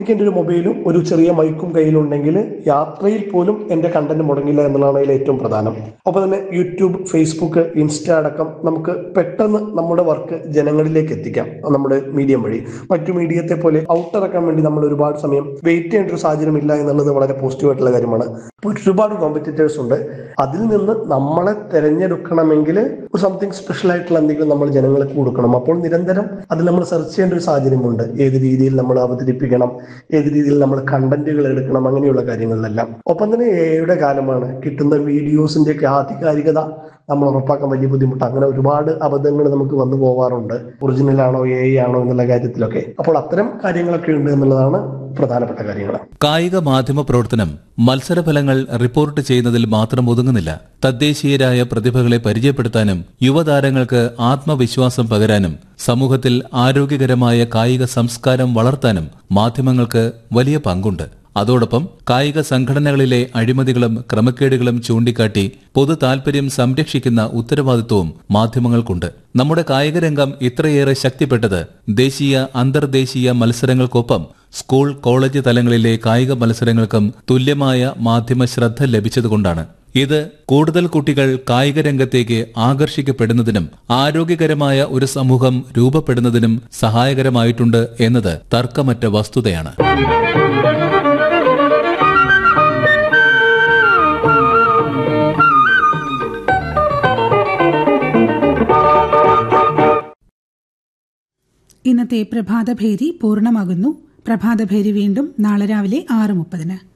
എനിക്ക് എൻ്റെ ഒരു മൊബൈലും ഒരു ചെറിയ മൈക്കും കയ്യിലുണ്ടെങ്കിൽ യാത്രയിൽ പോലും എൻ്റെ കണ്ടന്റ് മുടങ്ങില്ല എന്നുള്ളതാണ് അതിൽ ഏറ്റവും പ്രധാനം ഒപ്പം തന്നെ യൂട്യൂബ് ഫേസ്ബുക്ക് ഇൻസ്റ്റ അടക്കം നമുക്ക് പെട്ടെന്ന് നമ്മുടെ വർക്ക് ജനങ്ങളിലേക്ക് എത്തിക്കാം നമ്മുടെ മീഡിയം വഴി മറ്റു മീഡിയത്തെ പോലെ ഔട്ടിറക്കാൻ വേണ്ടി നമ്മൾ ഒരുപാട് സമയം വെയിറ്റ് ചെയ്യേണ്ട ഒരു സാഹചര്യം ഇല്ല എന്നുള്ളത് വളരെ പോസിറ്റീവ് ആയിട്ടുള്ള കാര്യമാണ് അപ്പോൾ ഒരുപാട് കോമ്പറ്റീറ്റേഴ്സ് ഉണ്ട് അതിൽ നിന്ന് നമ്മളെ തിരഞ്ഞെടുക്കണമെങ്കിൽ ഒരു സംതിങ് സ്പെഷ്യൽ ആയിട്ടുള്ള എന്തെങ്കിലും നമ്മൾ ജനങ്ങൾക്ക് കൊടുക്കണം അപ്പോൾ നിരന്തരം അതിൽ നമ്മൾ സെർച്ച് ചെയ്യേണ്ട ഒരു സാഹചര്യമുണ്ട് ഏത് രീതിയിൽ നമ്മൾ അവതരിപ്പിക്കണം ഏത് രീതിയിൽ നമ്മൾ കണ്ടന്റുകൾ എടുക്കണം അങ്ങനെയുള്ള കാര്യങ്ങളിലെല്ലാം ഒപ്പം തന്നെ എയുടെ കാലമാണ് കിട്ടുന്ന വീഡിയോസിന്റെ ഒക്കെ ആധികാരികത നമ്മൾ ഉറപ്പാക്കാൻ വലിയ ബുദ്ധിമുട്ട് അങ്ങനെ ഒരുപാട് അബദ്ധങ്ങൾ നമുക്ക് വന്നു പോവാറുണ്ട് ഒറിജിനൽ ആണോ എ ആണോ എന്നുള്ള കാര്യത്തിലൊക്കെ അപ്പോൾ അത്തരം കാര്യങ്ങളൊക്കെ ഉണ്ട് എന്നുള്ളതാണ് പ്രധാനപ്പെട്ട കാര്യങ്ങൾ കായിക മാധ്യമ പ്രവർത്തനം മത്സരഫലങ്ങൾ റിപ്പോർട്ട് ചെയ്യുന്നതിൽ മാത്രം ഒതുങ്ങുന്നില്ല തദ്ദേശീയരായ പ്രതിഭകളെ പരിചയപ്പെടുത്താനും യുവതാരങ്ങൾക്ക് ആത്മവിശ്വാസം പകരാനും സമൂഹത്തിൽ ആരോഗ്യകരമായ കായിക സംസ്കാരം വളർത്താനും മാധ്യമങ്ങൾക്ക് വലിയ പങ്കുണ്ട് അതോടൊപ്പം കായിക സംഘടനകളിലെ അഴിമതികളും ക്രമക്കേടുകളും ചൂണ്ടിക്കാട്ടി പൊതു താൽപര്യം സംരക്ഷിക്കുന്ന ഉത്തരവാദിത്വവും മാധ്യമങ്ങൾക്കുണ്ട് നമ്മുടെ കായിക രംഗം ഇത്രയേറെ ശക്തിപ്പെട്ടത് ദേശീയ അന്തർദേശീയ മത്സരങ്ങൾക്കൊപ്പം സ്കൂൾ കോളേജ് തലങ്ങളിലെ കായിക മത്സരങ്ങൾക്കും തുല്യമായ മാധ്യമ ശ്രദ്ധ ലഭിച്ചതുകൊണ്ടാണ് ഇത് കൂടുതൽ കുട്ടികൾ കായിക രംഗത്തേക്ക് ആകർഷിക്കപ്പെടുന്നതിനും ആരോഗ്യകരമായ ഒരു സമൂഹം രൂപപ്പെടുന്നതിനും സഹായകരമായിട്ടുണ്ട് എന്നത് തർക്കമറ്റ വസ്തുതയാണ് ഇന്നത്തെ പ്രഭാതഭേരി പൂർണ്ണമാകുന്നു പ്രഭാതഭേരി വീണ്ടും നാളെ രാവിലെ ആറ് മുപ്പതിന്